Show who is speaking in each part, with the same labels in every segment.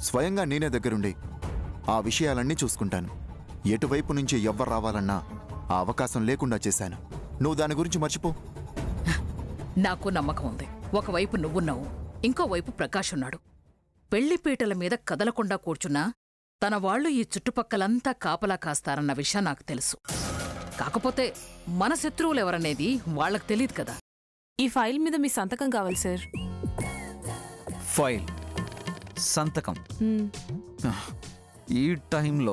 Speaker 1: స్వయంగా నేనే దగ్గరుండి ఆ విషయాలన్నీ చూసుకుంటాను ఎటువైపు నుంచి ఎవ్వరు రావాలన్నా ఆ అవకాశం లేకుండా చేశాను నువ్వు దాని గురించి మర్చిపో
Speaker 2: నాకు నమ్మకం ఉంది ఒకవైపు నువ్వున్నావు ఇంకోవైపు ప్రకాష్ ఉన్నాడు పెళ్లిపీటల మీద కదలకుండా కూర్చున్నా తన వాళ్ళు ఈ చుట్టుపక్కలంతా కాపలా కాస్తారన్న విషయం నాకు తెలుసు కాకపోతే మన శత్రువులు ఎవరనేది వాళ్ళకి తెలియదు కదా
Speaker 3: ఈ ఫైల్ మీద మీ సంతకం కావాలి సార్
Speaker 4: ఫైల్ సంతకం
Speaker 3: మ్మ్.
Speaker 4: ఈ టైంలో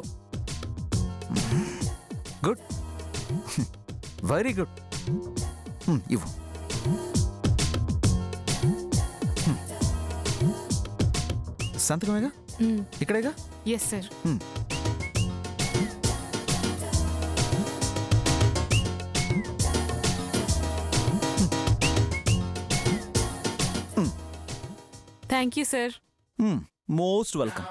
Speaker 4: గుడ్ వెరీ గుడ్ ఇవ్వు Hmm. సంతకమేగా
Speaker 3: మ్మ్.
Speaker 4: ఇక్కడేగా
Speaker 3: yes sir
Speaker 4: Hmm.
Speaker 3: Thank you sir
Speaker 4: most welcome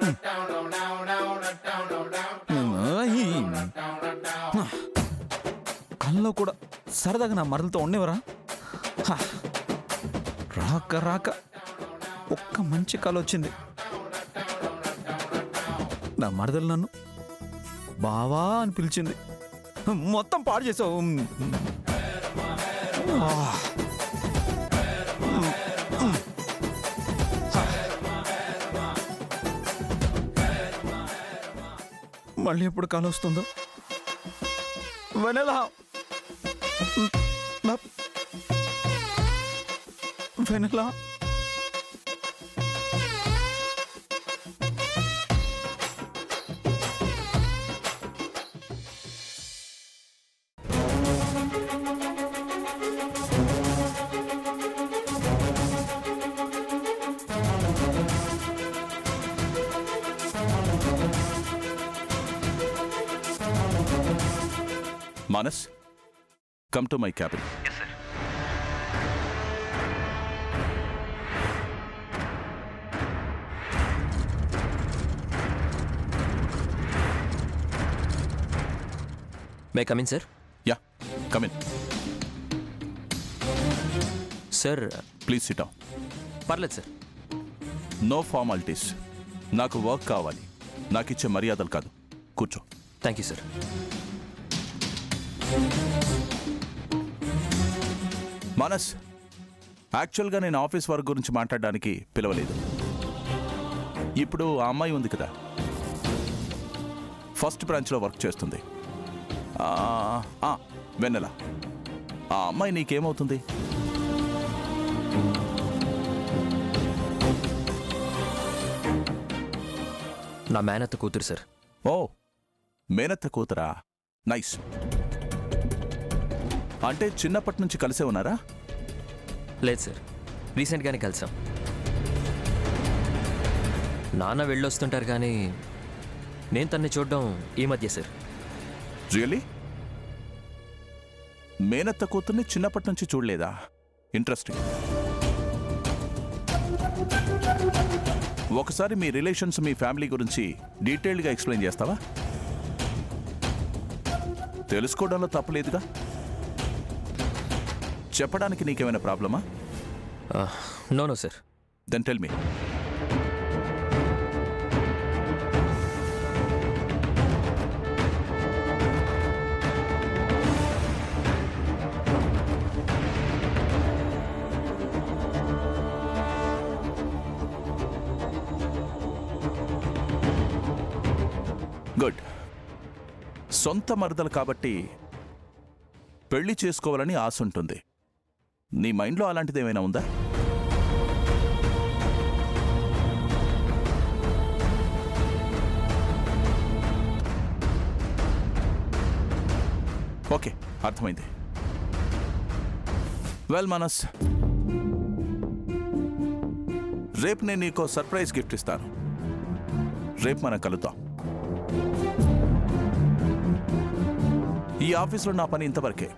Speaker 4: కల్లో కూడా సరదాగా నా మరలతో ఉండేవరా హా. రాక రాక ఒక్క మంచి కళ వచ్చింది నా మరదలు నన్ను బావా అని పిలిచింది మొత్తం పాడు చేసావు ఆ. మళ్ళీ ఎప్పుడు కాలు వస్తుందో Vennela Vennela
Speaker 5: Manas come to my cabin
Speaker 6: may come in sir
Speaker 5: yeah come in
Speaker 6: sir
Speaker 5: please sit down
Speaker 6: పర్లేదు సార్
Speaker 5: నో ఫార్మాలిటీస్ నాకు వర్క్ కావాలి నాకు ఇచ్చే మర్యాదలు కాదు కూర్చో
Speaker 6: థ్యాంక్ యూ సార్
Speaker 5: మానస్ యాక్చువల్గా నేను ఆఫీస్ వర్క్ గురించి మాట్లాడడానికి పిలవలేదు ఇప్పుడు ఆ అమ్మాయి ఉంది కదా ఫస్ట్ బ్రాంచ్లో వర్క్ చేస్తుంది ఆ, ఆ, వెన్నెల ఆ అమ్మాయి నీకేమవుతుంది
Speaker 6: నా మేనత్త కూతురు సార్
Speaker 5: ఓ మేనత్త కూతురా నైస్ అంటే చిన్నప్పటి నుంచి కలిసే ఉన్నారా
Speaker 6: లేదు సార్ రీసెంట్గానే కలిసాం నాన్న వెళ్ళొస్తుంటారు కానీ నేను తన్ని చూడడం ఈ మధ్య సార్
Speaker 5: రియలీ మేనత్త కూతుర్ని చిన్నప్పటి నుంచి చూడలేదా ఇంట్రెస్టింగ్ ఒకసారి మీ రిలేషన్స్ మీ ఫ్యామిలీ గురించి డీటెయిల్డ్గా ఎక్స్ప్లెయిన్ చేస్తావా తెలుసుకోవడంలో తప్పలేదుగా చెప్పడానికి నీకేమైనా ప్రాబ్లమా
Speaker 6: no no sir
Speaker 5: then tell me good సొంత మరదలు కాబట్టి పెళ్లి చేసుకోవాలని ఆశ ఉంటుంది నీ మైండ్లో అలాంటిది ఏమైనా ఉందా ఓకే అర్థమైంది వెల్ మనస్ రేపు నేను నీకో సర్ప్రైజ్ గిఫ్ట్ ఇస్తాను రేపు మనం కలుద్దాం ఈ ఆఫీస్లో నా పని ఇంతవరకే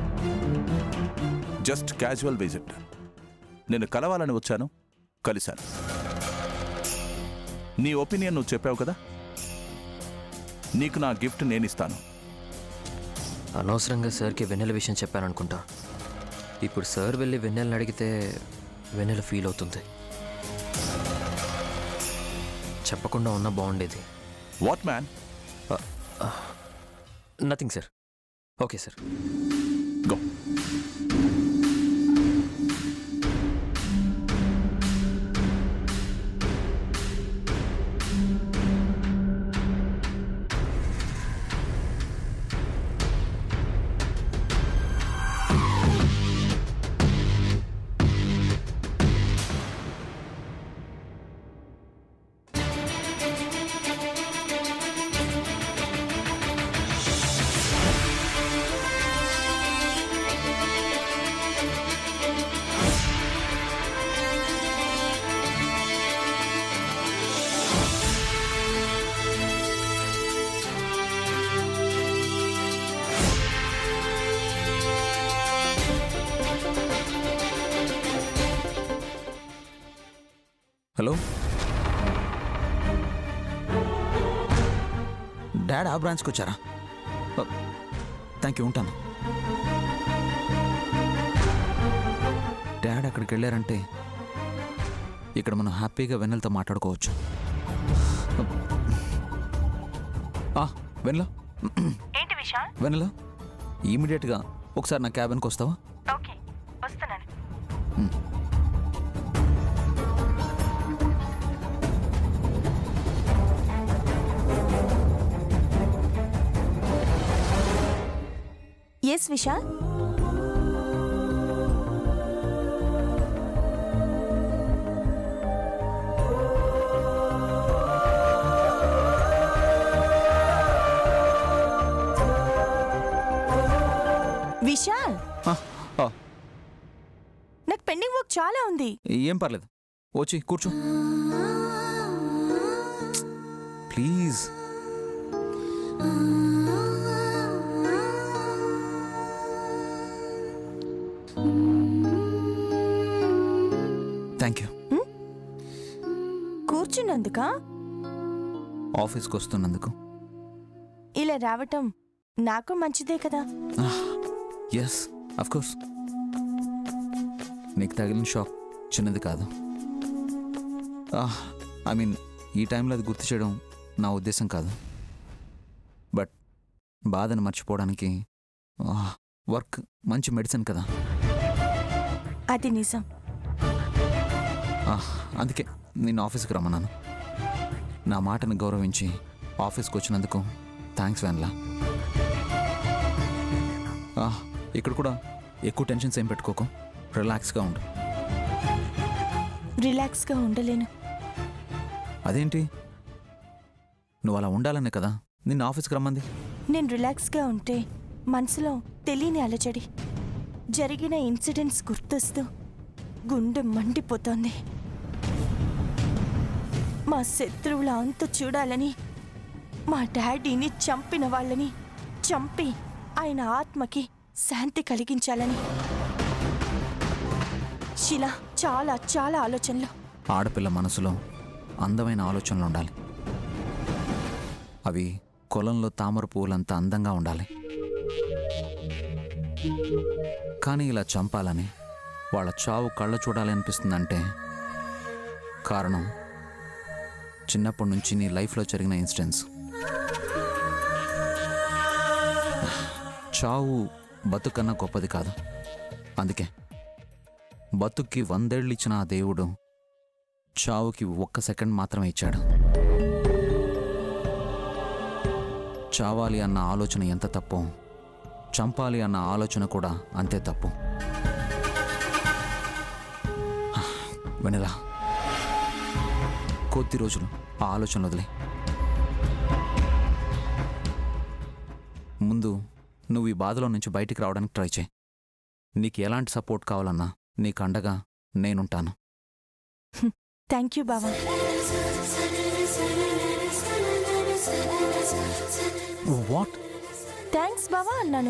Speaker 5: జస్ట్ క్యాజువల్ విజిట్ నేను కలవాలని వచ్చాను కలిశాను నీ ఒపీనియన్ నువ్వు చెప్పావు కదా నీకు నా గిఫ్ట్ నేను ఇస్తాను
Speaker 6: అనవసరంగా సార్కి వెన్నెల విషయం చెప్పాను అనుకుంటా ఇప్పుడు సార్ వెళ్ళి వెన్నెలను అడిగితే వెన్నెల ఫీల్ అవుతుంది చెప్పకుండా ఉన్నా బాగుండేది
Speaker 5: what man
Speaker 6: nothing sir okay sir
Speaker 5: go
Speaker 4: hello dad ఆ బ్రాంచ్కి వచ్చారా థ్యాంక్ యూ ఉంటాను డాడ్ అక్కడికి వెళ్ళారంటే ఇక్కడ మనం హ్యాపీగా వెన్నెలతో మాట్లాడుకోవచ్చు ఆ, వెన్నెల
Speaker 7: ఏంటి విశాల్
Speaker 4: వెన్నెల ఇమీడియట్గా ఒకసారి నా క్యాబిన్కి వస్తావా
Speaker 7: ఓకే వస్తున్నాను ఎస్ విశాల్ విశాల్
Speaker 4: ఆ, ఆ,
Speaker 7: నాకు పెండింగ్ వర్క్ చాలా ఉంది
Speaker 4: ఏం పర్లేదు వచ్చి కూర్చో ప్లీజ్ థ్యాంక్ యూ
Speaker 7: కూర్చున్నందుక
Speaker 4: ఆఫీస్కి వస్తున్నందుకు
Speaker 7: ఇలా రావటం నాకు మంచిదే కదా
Speaker 4: ఎస్ అఫ్ కోర్స్ నీకు తగిలిన షాక్ చిన్నది కాదు ఐ మీన్ ఈ టైంలో అది గుర్తు చేయడం నా ఉద్దేశం కాదు బట్ బాధను మర్చిపోవడానికి వర్క్ మంచి మెడిసిన్ కదా
Speaker 7: అది నిజం
Speaker 4: Ah, అందుకే నేను ఆఫీస్కి రమ్మన్నాను నా మాటను గౌరవించి ఆఫీస్కి వచ్చినందుకు థ్యాంక్స్ వ్యాన్లా Ah, ఇక్కడ కూడా ఎక్కువ టెన్షన్స్ ఏం పెట్టుకోకు రిలాక్స్గా ఉండు
Speaker 7: రిలాక్స్గా ఉండలేను
Speaker 4: అదేంటి నువ్వు అలా ఉండాలనే కదా నిన్న ఆఫీస్కి రమ్మంది
Speaker 7: నేను రిలాక్స్గా ఉంటే మనసులో తెలియని అలజడి జరిగిన ఇన్సిడెంట్స్ గుర్తొస్తూ గుండె మండిపోతోంది మా శత్రువుల అంత చూడాలని మా డాడీని చంపిన వాళ్ళని చంపి ఆయన ఆత్మకి శాంతి కలిగించాలని శిల చాలా చాలా ఆలోచనలు
Speaker 4: ఆడపిల్ల మనసులో అందమైన ఆలోచనలు ఉండాలి అవి కొలంలో తామర పువ్వులంత అందంగా ఉండాలి కానీ ఇలా చంపాలని వాళ్ళ చావు కళ్ళ చూడాలి అనిపిస్తుందంటే కారణం చిన్నప్పటి నుంచి నీ లైఫ్లో జరిగిన ఇన్సిడెంట్స్ చావు బతుకన్నా గొప్పది కాదు అందుకే బతుక్కి వందేళ్ళు ఇచ్చిన ఆ దేవుడు చావుకి ఒక్క సెకండ్ మాత్రమే ఇచ్చాడు చావాలి అన్న ఆలోచన ఎంత తప్పో చంపాలి అన్న ఆలోచన కూడా అంతే తప్పు వెనలా కొద్ది రోజులు ఆ ఆలోచన వదిలే ముందు నువ్వు ఈ బాధలో నుంచి బయటికి రావడానికి ట్రై చేయి నీకు ఎలాంటి సపోర్ట్ కావాలన్నా నీకు అండగా నేనుంటాను
Speaker 7: థ్యాంక్ యూ బావా
Speaker 4: వాట్
Speaker 7: థ్యాంక్స్ బావా అన్నాను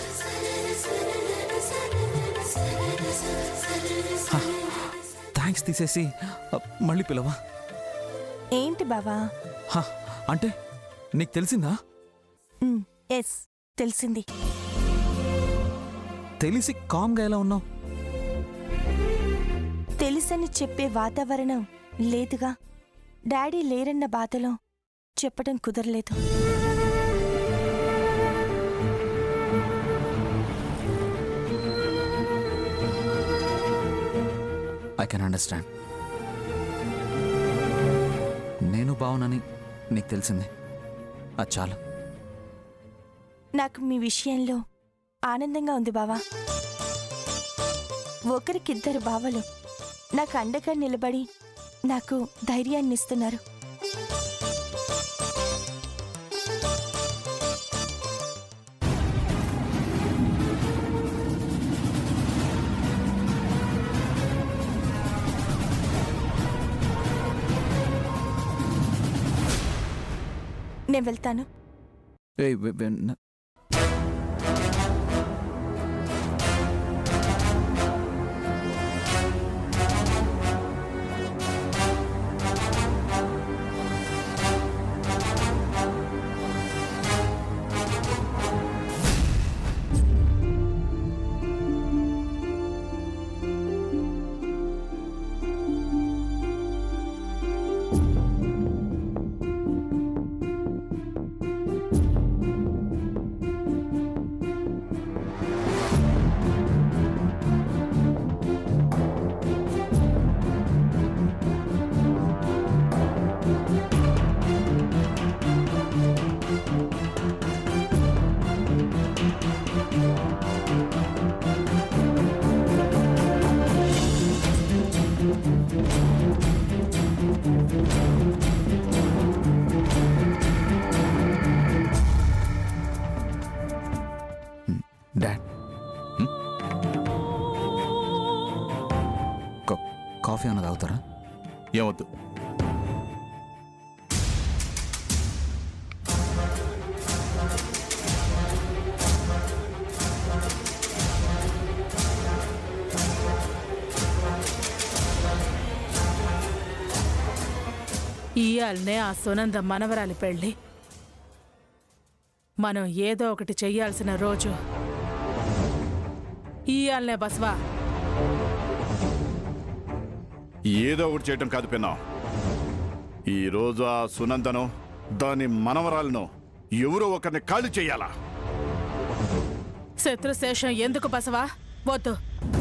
Speaker 4: థ్యాంక్స్ తీసేసి అ, మళ్ళీ పిలవా
Speaker 7: ఏంటి బావా
Speaker 4: హ, అంటే నీకు తెలిసిందా
Speaker 7: ఎస్ తెలిసింది
Speaker 4: తెలిసి కామ్గా ఎలా ఉన్నావు
Speaker 7: తెలుసని చెప్పే వాతావరణం లేదుగా డాడీ లేరన్న బాధలో చెప్పడం కుదరలేదు
Speaker 4: ఐ కెన్ అండర్స్టాండ్ నేను బావునని నీకు తెలిసింది అది చాలు
Speaker 7: నాకు మీ విషయంలో ఆనందంగా ఉంది బావా ఒకరికిద్దరు బావలు నాకు అండగా నిలబడి నాకు ధైర్యాన్ని ఇస్తున్నారు నేను వెళ్తాను
Speaker 4: ఏయ్, వె- వె- న- డాడ్ హ్మ్? కా- కాఫీ అన్నది తాగుతారా
Speaker 5: ఏమొద్దు
Speaker 8: ఇయాలనే ఆ సునంద మనవరాలి పెళ్ళి మనం ఏదో ఒకటి చెయ్యాల్సిన రోజు ఇయాలనే బస్వా
Speaker 9: ఏదో ఒకటి చేయటం కాదు పిన్నా ఈరోజు ఆ సునందను దాని మనవరాలను ఎవరో ఒకరిని ఖాళీ చెయ్యాలా
Speaker 8: శత్రుశేషం ఎందుకు బసవా వద్దు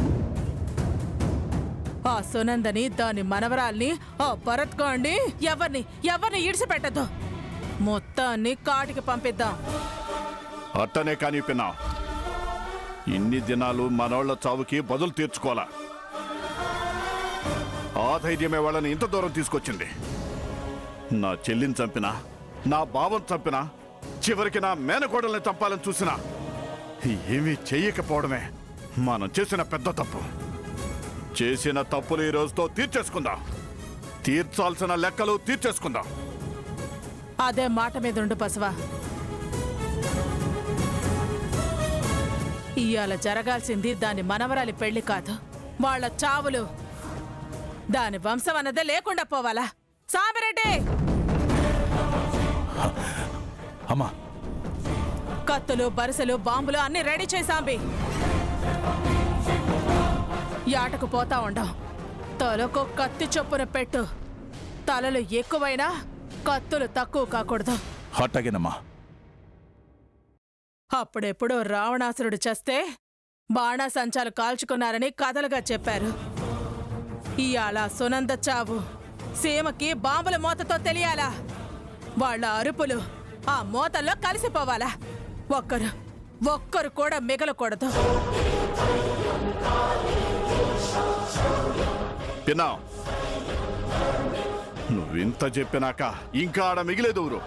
Speaker 8: ఆ సునందని దాని మనవరాల్ని ఆ భరత్ గాండి ఎవరిని ఎవరిని ఇడిచిపెట్టద్దు మొత్తాన్ని కాటికి పంపిద్దాం
Speaker 9: అట్టనే కానీ పిన్నా ఇన్ని దినాలు మనోళ్ల చావుకి బదులు తీర్చుకోవాలా ఆ ధైర్యమే వాళ్ళని ఇంత దూరం తీసుకొచ్చింది నా చెల్లిని చంపినా నా బావని చంపినా చివరికి నా మేనకోడల్ని చంపాలని చూసినా ఏమీ చెయ్యకపోవడమే మనం చేసిన పెద్ద తప్పు చేసిన తప్పులు ఈ రోజుతో తీర్చేసుకుందాం తీర్చాల్సిన లెక్కలు తీర్చేసుకుందాం
Speaker 8: అదే మాట మీద ఉండు బసవా ఇవాళ జరగాల్సింది దాని మనవరాలి పెళ్లి కాదు వాళ్ళ చావులు దాని వంశం అన్నదే లేకుండా పోవాలా సామిరెడ్డి
Speaker 5: అమ్మా
Speaker 8: కత్తులు బరుసలు బాంబులు అన్ని రెడీ చేసాంబి యాటకు పోతా ఉండం తలకు కత్తి చొప్పున పెట్టు తలలు ఎక్కువైనా కత్తులు తక్కువ కాకూడదు
Speaker 5: అట్టగేనమ్మా
Speaker 8: అప్పుడెప్పుడో రావణాసురుడు చస్తే బాణాసంచాలు కాల్చుకున్నారని కథలుగా చెప్పారు ఇయాల సునంద చావు సీమకి బాంబుల మోతతో తెలియాలా వాళ్ళ అరుపులు ఆ మోతల్లో కలిసిపోవాలా ఒక్కరు ఒక్కరు కూడా మిగలకూడదు
Speaker 9: పిన్నా నువ్వింత చెప్పినాక ఇంకా ఆడ మిగిలేదెవరు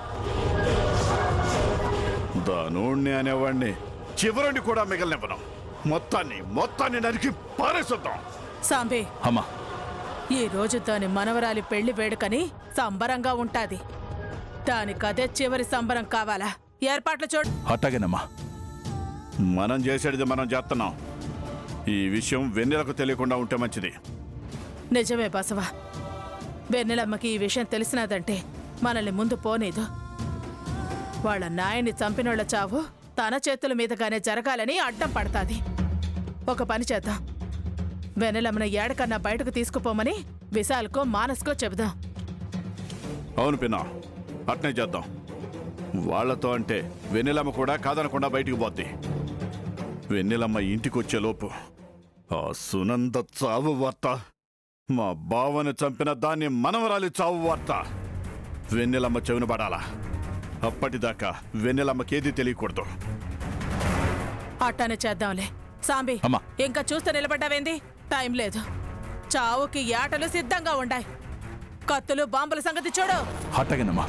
Speaker 9: దానోణ్ణి అనేవాణ్ణి చివరిని కూడా మిగలనివ్వను మొత్తాన్ని మొత్తాన్ని నరికి పారేసొద్దాం
Speaker 8: సాంబే
Speaker 5: అమ్మా
Speaker 8: ఈ రోజు దాని మనవరాలి పెళ్లి వేడుకని సంబరంగా ఉంటాది దానికదే చివరి సంబరం కావాలా ఏర్పాట్లు చూడు
Speaker 5: అట్టగేనమ్మా
Speaker 9: మనం చేసేది మనం చేస్తున్నాం ఈ విషయం వెన్నెలకు తెలియకుండా ఉంటే మంచిది
Speaker 8: నిజమే బసవా వెన్నెలమ్మకి ఈ విషయం తెలిసినదంటే మనల్ని ముందు పోనీదు వాళ్ళ నాయన్ని చంపినోళ్ల చావు తన చేతుల మీదగానే జరగాలని అడ్డం పడతాది ఒక పని చేద్దాం వెన్నెలమ్మను ఏడకన్నా బయటకు తీసుకుపోమని విశాల్కో మానస్కో చెబుదాం
Speaker 9: అవును పిన్నా అట్నే చేద్దాం వాళ్ళతో అంటే వెన్నెలమ్మ కూడా కాదనకుండా బయటికి పోద్ది వెన్నెలమ్మ ఇంటికి వచ్చే లోపు ఆ సునంద చావు వార్త మా బావని చంపిన దాన్ని మనవరాలి చావు వార్త వెన్నెలమ్మ చెవిన పడాలా అప్పటిదాకా వెన్నెలమ్మకేది తెలియకూడదు
Speaker 8: అట్టానే చేద్దాంలే సాంబి
Speaker 5: అమ్మా.
Speaker 8: ఇంకా చూస్తే నిలబడ్డావేంది టైం లేదు చావుకి యాటలు సిద్ధంగా ఉండాయి కత్తులు బాంబుల సంగతి చూడు
Speaker 5: అట్టగనమ్మా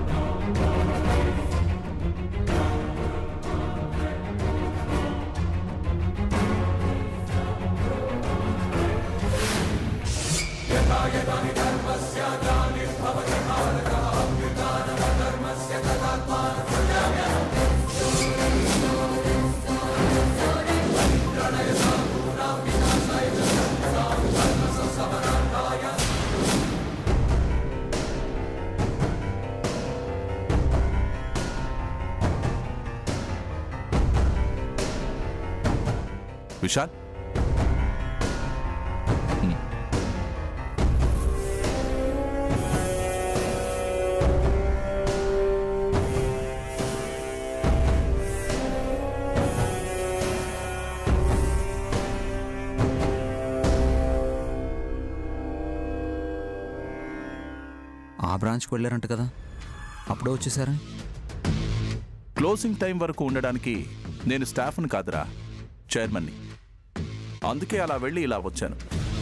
Speaker 5: విశాల్ హ్మ్.
Speaker 4: ఆ బ్రాంచ్కి వెళ్ళారంట కదా అప్పుడే వచ్చేసారా
Speaker 5: క్లోజింగ్ టైం వరకు ఉండడానికి నేను స్టాఫ్ని కాదురా చైర్మన్ని అందుకే అలా వెళ్ళి ఇలా వచ్చాను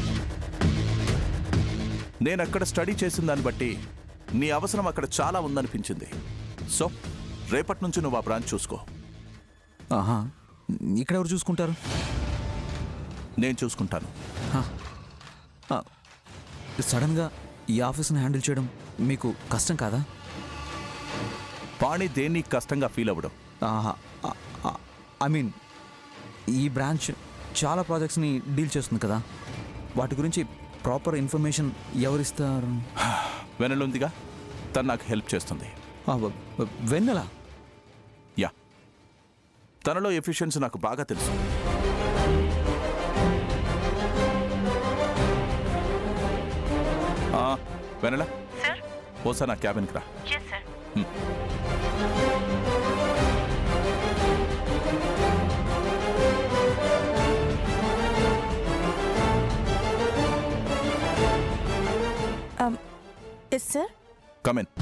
Speaker 5: నేను అక్కడ స్టడీ చేసిన దాన్ని బట్టి నీ అవసరం అక్కడ చాలా ఉందనిపించింది సో రేపటి నుంచి నువ్వు ఆ బ్రాంచ్ చూసుకో
Speaker 4: ఆహా ఇక్కడ ఎవరు చూసుకుంటారు
Speaker 5: నేను చూసుకుంటాను
Speaker 4: ఆ, సడన్గా ఈ ఆఫీస్ని హ్యాండిల్ చేయడం మీకు కష్టం కాదా
Speaker 5: పాణి దేన్ని కష్టంగా ఫీల్ అవ్వడం
Speaker 4: ఆహా, ఆ, ఆ, ఐ మీన్ ఈ బ్రాంచ్ చాలా ప్రాజెక్ట్స్ని డీల్ చేస్తుంది కదా వాటి గురించి ప్రాపర్ ఇన్ఫర్మేషన్ ఎవరిస్తారు
Speaker 5: వెనలుందిగా తను నాకు హెల్ప్ చేస్తుంది
Speaker 4: ఆ, వ- వ- వెన్నెలా
Speaker 5: యా తనలో ఎఫిషియన్సీ నాకు బాగా తెలుసు ఆ, వెనలా ఓసా నా క్యాబిన్కి రా హ్మ్.
Speaker 7: Yes sir
Speaker 5: Come in.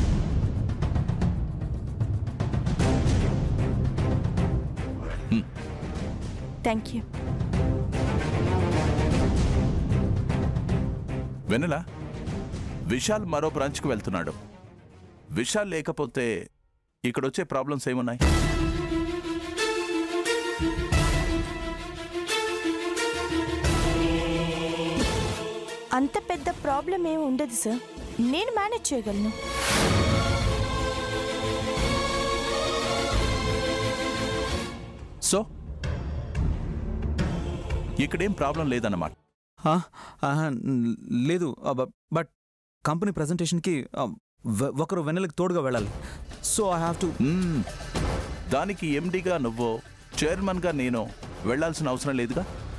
Speaker 7: Thank you
Speaker 5: Vennela Vishal మరో బ్రాంచ్కి వెళ్తున్నాడు విశాల్ లేకపోతే ఇక్కడ వచ్చే ప్రాబ్లమ్స్ ఏమున్నాయి
Speaker 7: అంత పెద్ద ప్రాబ్లం ఏమి ఉండదు సార్ నేను మేనేజ్ చేయగలను
Speaker 5: సో ఇక్కడేం ప్రాబ్లం లేదన్నమాట
Speaker 4: ఆ, ఆహా, న్- లేదు ఆ, బ- బట్ కంపెనీ ప్రజెంటేషన్కి ఆ, వె- ఒకరు వెన్నెలకి తోడుగా వెళ్ళాలి so I have to
Speaker 5: hmm. దానికి ఎండిగా నువ్వు చైర్మన్గా నేను వెళ్ళాల్సిన అవసరం లేదుగా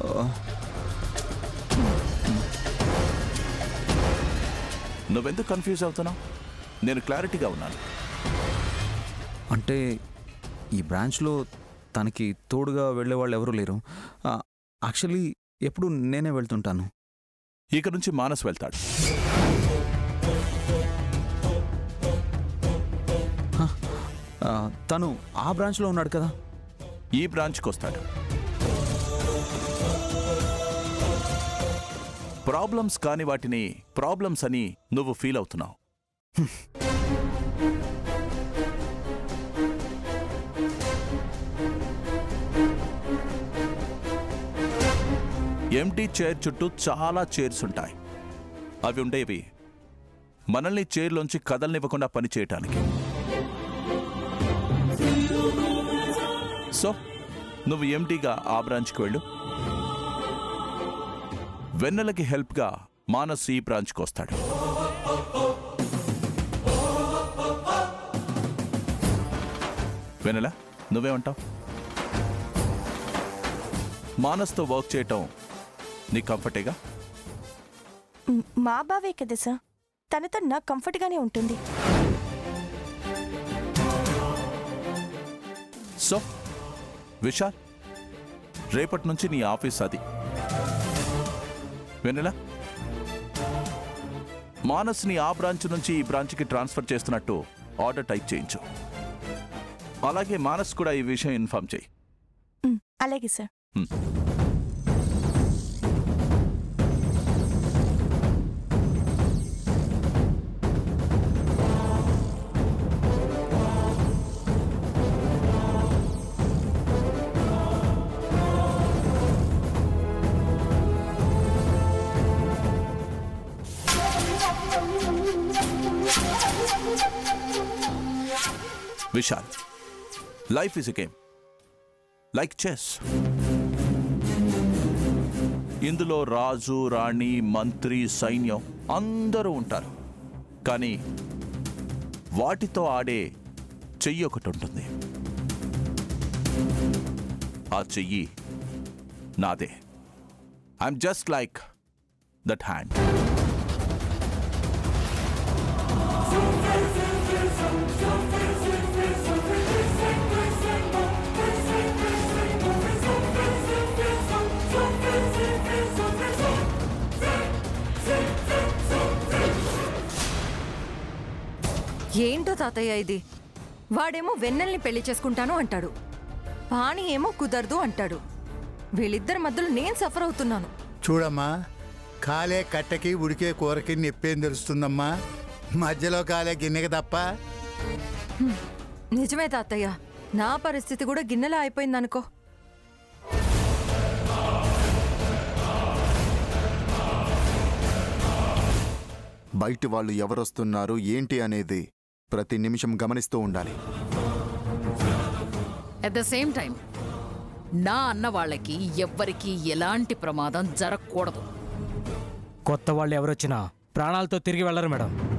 Speaker 5: నువ్వెందుకు కన్ఫ్యూజ్ అవుతున్నావు నేను క్లారిటీగా ఉన్నాను
Speaker 4: అంటే ఈ బ్రాంచ్లో తనకి తోడుగా వెళ్ళే వాళ్ళు ఎవరూ లేరు యాక్చువల్లీ ఎప్పుడు నేనే వెళ్తుంటాను
Speaker 5: ఇక నుంచి మానస్ వెళ్తాడు
Speaker 4: ఆ, తను ఆ బ్రాంచ్లో ఉన్నాడు కదా
Speaker 5: ఈ బ్రాంచ్కి వస్తాడు ప్రాబ్లమ్స్ కాని వాటిని ప్రాబ్లమ్స్ అని నువ్వు ఫీల్ అవుతున్నావు ఎంటీ చైర్ చుట్టూ చాలా చైర్స్ ఉంటాయి అవి ఉండేవి మనల్ని చైర్లోంచి కదలనివ్వకుండా పనిచేయటానికి సో నువ్వు ఎంటీగా ఆ బ్రాంచ్కి వెళ్ళు వెన్నెలకి హెల్ప్గా మానస్ ఈ బ్రాంచ్కి వస్తాడు వెన్నెల నువ్వేమంటావు మానస్తో వర్క్ చేయటం నీ కంఫర్టేగా
Speaker 7: మ్, మా బావే కదా సార్ తనతో నాకు కంఫర్ట్గానే ఉంటుంది
Speaker 5: సో విశాల్ రేపటి నుంచి నీ ఆఫీస్ అది వెన్నెలా మానస్ని ఆ బ్రాంచ్ నుంచి ఈ బ్రాంచ్కి ట్రాన్స్ఫర్ చేస్తున్నట్టు ఆర్డర్ టైప్ చేయించు అలాగే మానస్ కూడా ఈ విషయం ఇన్ఫార్మ్ చేయి
Speaker 7: ఉమ్, అలాగే సార్
Speaker 5: Vishal life is a game like chess ఇందులో రాజు రాణి మంత్రి సైన్యం అందరూ ఉంటారు కానీ వాటితో ఆడే చెయ్యి ఒకటి ఉంటుంది ఆ చెయ్యి నాదే I'm just like that hand
Speaker 10: ఏంటో తాతయ్య ఇది వాడేమో వెన్నెల్ని పెళ్లి చేసుకుంటాను అంటాడు పాణి ఏమో కుదరదు అంటాడు వీళ్ళిద్దరి మధ్యలో నేను సఫర్ అవుతున్నాను
Speaker 11: చూడమ్మా కాలే కట్టకి ఉడికే కూరకి నొప్పేం తెలుస్తుందమ్మా మధ్యలో కాలే గిన్నెకి తప్ప
Speaker 10: నిజమే తాతయ్య నా పరిస్థితి కూడా గిన్నెలా అయిపోయిందనుకో
Speaker 1: బయటి వాళ్ళు ఎవరొస్తున్నారు ఏంటి అనేది ప్రతి నిమిషం గమనిస్తూ ఉండాలి
Speaker 2: అట్ ద సేమ్ టైం నా అన్న వాళ్ళకి ఎవ్వరికీ ఎలాంటి ప్రమాదం జరగకూడదు
Speaker 12: కొత్త వాళ్ళు ఎవరొచ్చినా ప్రాణాలతో తిరిగి వెళ్ళరు మేడం